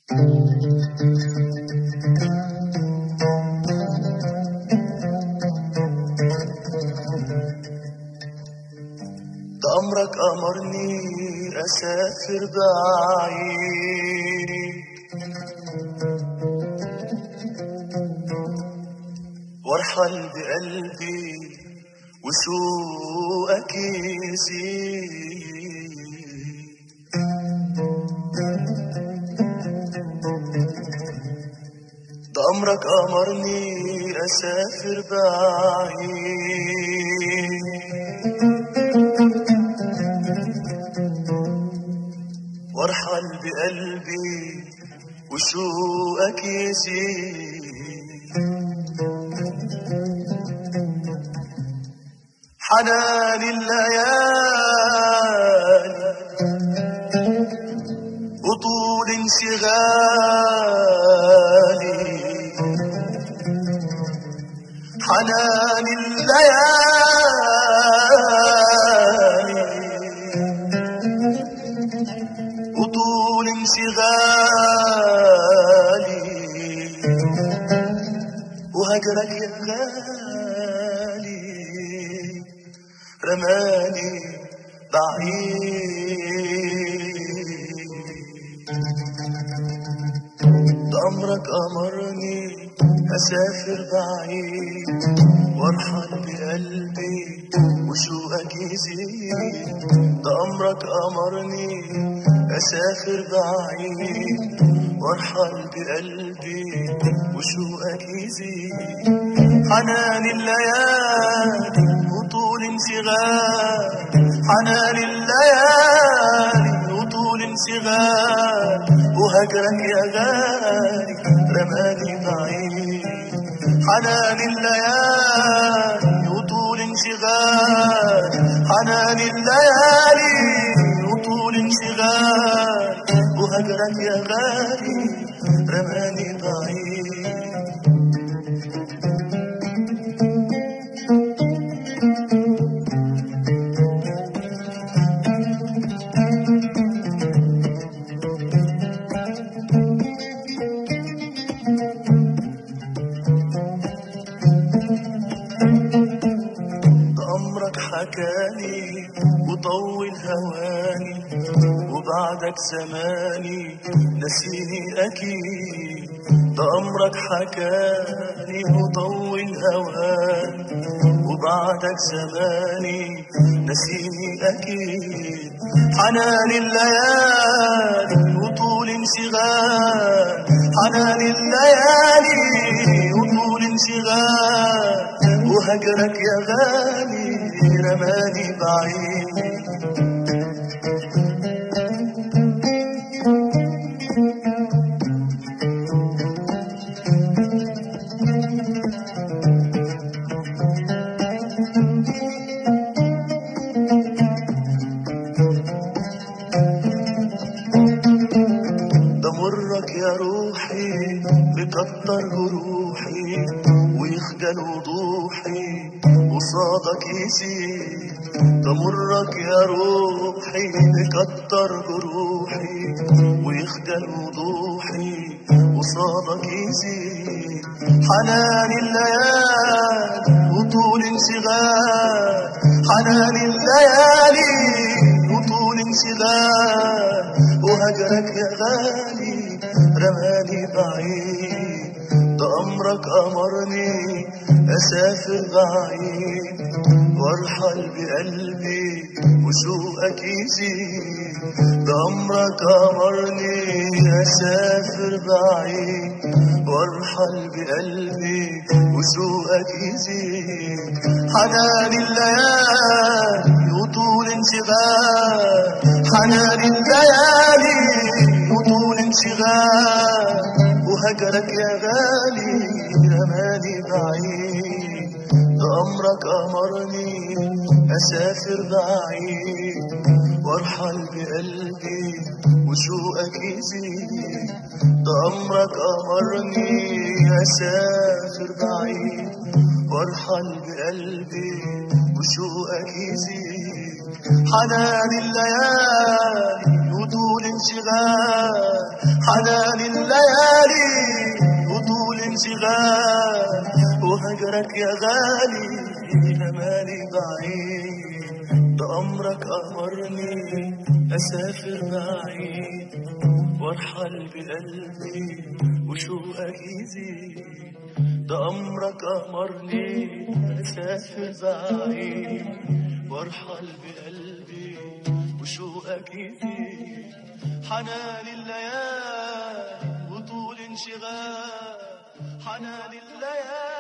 ده أمرك أمرني أسافر بعيد وارحل بقلبي وشوقك يزيد ده أمرك أمرني أسافر بعيد وارحل بقلبي وشوقك يزيد حنان الليالي وطول انشغالي حنان الليالي وطول انشغالي وهجرك يا غالي رماني بعيد ده أمرك أمرني أسافر بعيد وارحل بقلبي وشوقك يزيد ده أمرك أمرني أسافر بعيد وارحل بقلبي وشوقك يزيد حنان الليالي وطول انشغال حنان الليالي وطول انشغال وهجرك يا غالي رماني بعيد حنان الليالي وطول انشغال حنان الليالي وطول انشغال وهجرك يا غالي رماني بعيد ده أمرك حكاني وطول هواني وبعدك زماني نسيني أكيد ده أمرك حكاني وطول هواني وبعدك زماني نسيني أكيد حنان الليالي وطول انشغال حنان الليالي وطول انشغال وهجرك يا غالي رماني بعيد ده مرك يا روحي بكتر جروحي ويخجل وضوحي قصادك يزيد ده مرك يا روحي بكتر جروحي ويخجل وضوحي قصادك يزيد حنان الليالي وطول انشغال حنان الليالي وطول انشغال وهجرك يا غالي رماني بعيد ده أمرك أمرني أسافر بعيد وارحل بقلبي وشوقك يزيد ده أمرك أمرني أسافر بعيد وارحل بقلبي وشوقك يزيد حنان الليالي وطول انشغال حنان الليالي وطول انشغال وهجرك يا غالي رماني بعيد ده أمرك أمرني أسافر بعيد وارحل بقلبي وشوقك يزيد ده أمرك أمرني أسافر بعيد وارحل بقلبي وشوقك يزيد حنان الليالي وطول انشغال حنان الليالي وطول انشغال وهجرك يا غالي امالي بعيد ده امرك امرني اسافر بعيد وارحل بقلبي وشوقك يزيد ده امرك امرني اسافر بعيد وارحل بقلبي وشوقك يزيد حنان الليالي وطول انشغال حنان الليالي